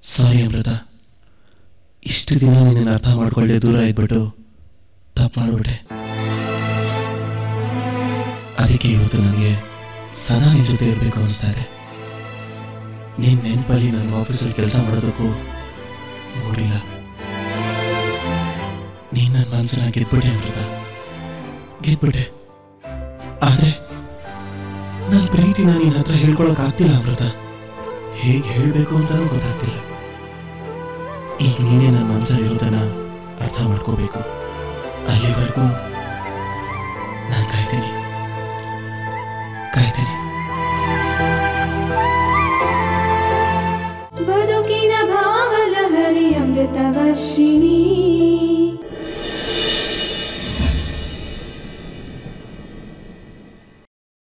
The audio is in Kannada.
ಸಾರಿ ಅಮೃತ ಇಷ್ಟು ದಿನ ನಿನ್ನ ಅರ್ಥ ಮಾಡ್ಕೊಳ್ಳದೆ ದೂರ ಇದ್ಬಿಟ್ಟು ತಪ್ಪು ಮಾಡಿಬಿಟ್ಟೆ ಅದಕ್ಕೆ ಇವತ್ತು ನನಗೆ ಸದಾ ನಿನ್ನ ಜೊತೆ ಇರಬೇಕು ಅನಿಸ್ತಾ ಇದೆ ನಿನ್ನ ನೆನಪಲ್ಲಿ ನನ್ನ ಆಫೀಸಲ್ಲಿ ಕೆಲಸ ಮಾಡೋದಕ್ಕೂ ನೋಡಿಲ್ಲ ನೀನು ನನ್ನ ಮನಸ್ಸನ್ನ ಗೆದ್ಬಿಟ್ಟೆ ಅಮೃತ ಗೆದ್ಬಿಟ್ಟೆ ಆದರೆ ನನ್ನ ಪ್ರೀತಿನ ನಿನ್ನ ಹತ್ರ ಹೇಳ್ಕೊಳಕ್ ಆಗ್ತಿಲ್ಲ ಅಮೃತ ಹೇಗೆ ಹೇಳಬೇಕು ಅಂತಾನೂ ಗೊತ್ತಾಗ್ತಿಲ್ಲ ಈಗ ನೀನೇ ನನ್ನ ಮನಸ್ಸಲ್ಲಿ ಇರೋದನ್ನ ಅರ್ಥ ಮಾಡ್ಕೋಬೇಕು ಅಲ್ಲಿವರೆಗೂ ನಾನು ಕಾಯ್ತೀನಿ ಕಾಯ್ತೀನಿ